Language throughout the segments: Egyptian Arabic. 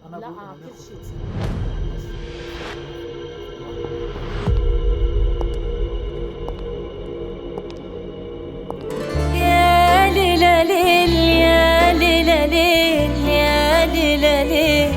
انا لا بقول على هناخد كل شيء يا ليلى ليل يا ليلى ليل يا ليلى ليل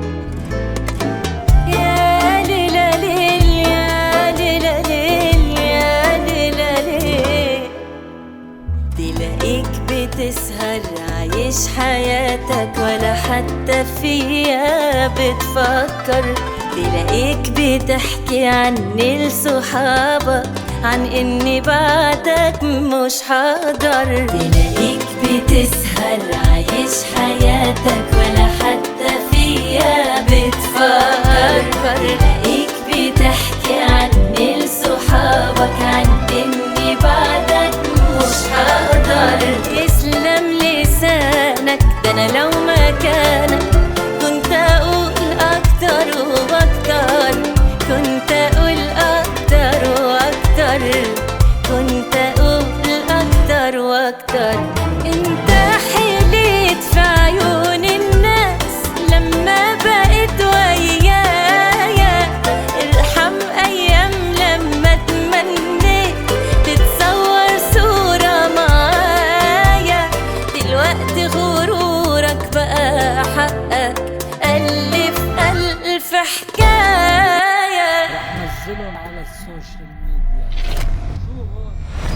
يا ليلى ليل يا ليلى ليل يا ليلى ليل تلاقيك بتسهر عايش حياتك ولا حتى فيها بتفكر تلاقيك بتحكي عني لصحابك عن اني بعدك مش حاضر تلاقيك بتسهر عايش حياتك ولا حتى فيها بتفكر تلاقيك بتحكي عني لصحابك عن اني بعدك مش حاضر يسلم لسانك ده انا لو مكانك كنت اقول اكتر واكتر كنت اقول اكتر واكتر كنت اقول اكتر واكتر انت حليت في عيون الناس لما بقيت ويايا ارحم ايام لما تمنيت تتصور صورة معايا دلوقتي غرورك بقى حقك ألف ألف حكاية راح نزلهم على السوشيال ميديا شو هون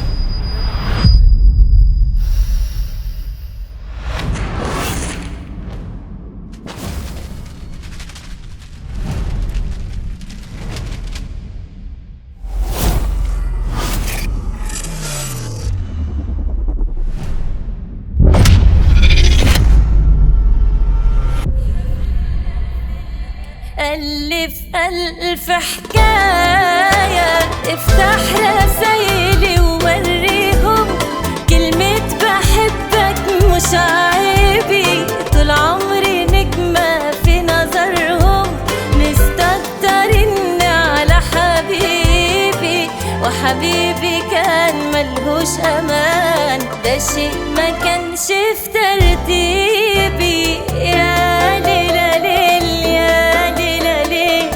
ألف ألف حكاية افتح رسايلي ووريهم كلمة بحبك مش عيبي طول عمري نجمة في نظرهم مستكترين على حبيبي وحبيبي كان ملهوش أمان ده شيء ما كانش في ترتيبي يا ليلى ليل يا ليلى ليل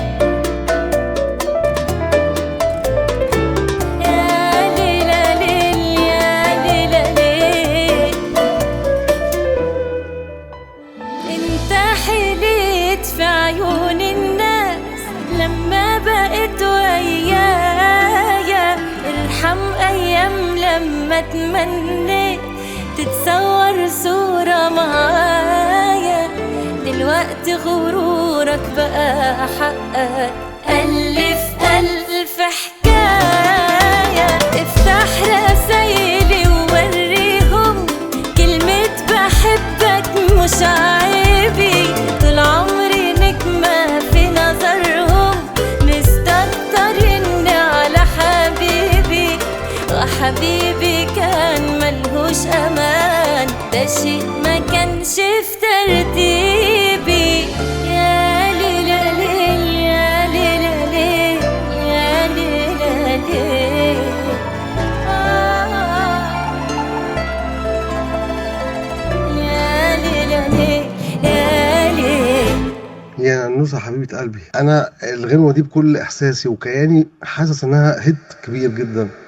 يا ليلى ليل يا ليلى ليل انت حليت في عيون الناس لما بقيت ويايا ارحم ايام لما تمنيت تتصور صورة معايا دلوقتي غرورك بقى حقك ألف ألف حكاية افتح رسايلي ووريهم كلمة بحبك مش عيبي طول عمري نجمة في نظرهم مستكترين على حبيبي وحبيبي كان ملهوش أمان ده شيء ما كانش في ترتيبي يا ليلى ليل يا ليلى ليل يا ليلى ليل آه يا ليلى ليل يا ليل يا نوسة حبيبة قلبي أنا الغنوة دي بكل إحساسي وكياني حاسس إنها هيت كبير جدا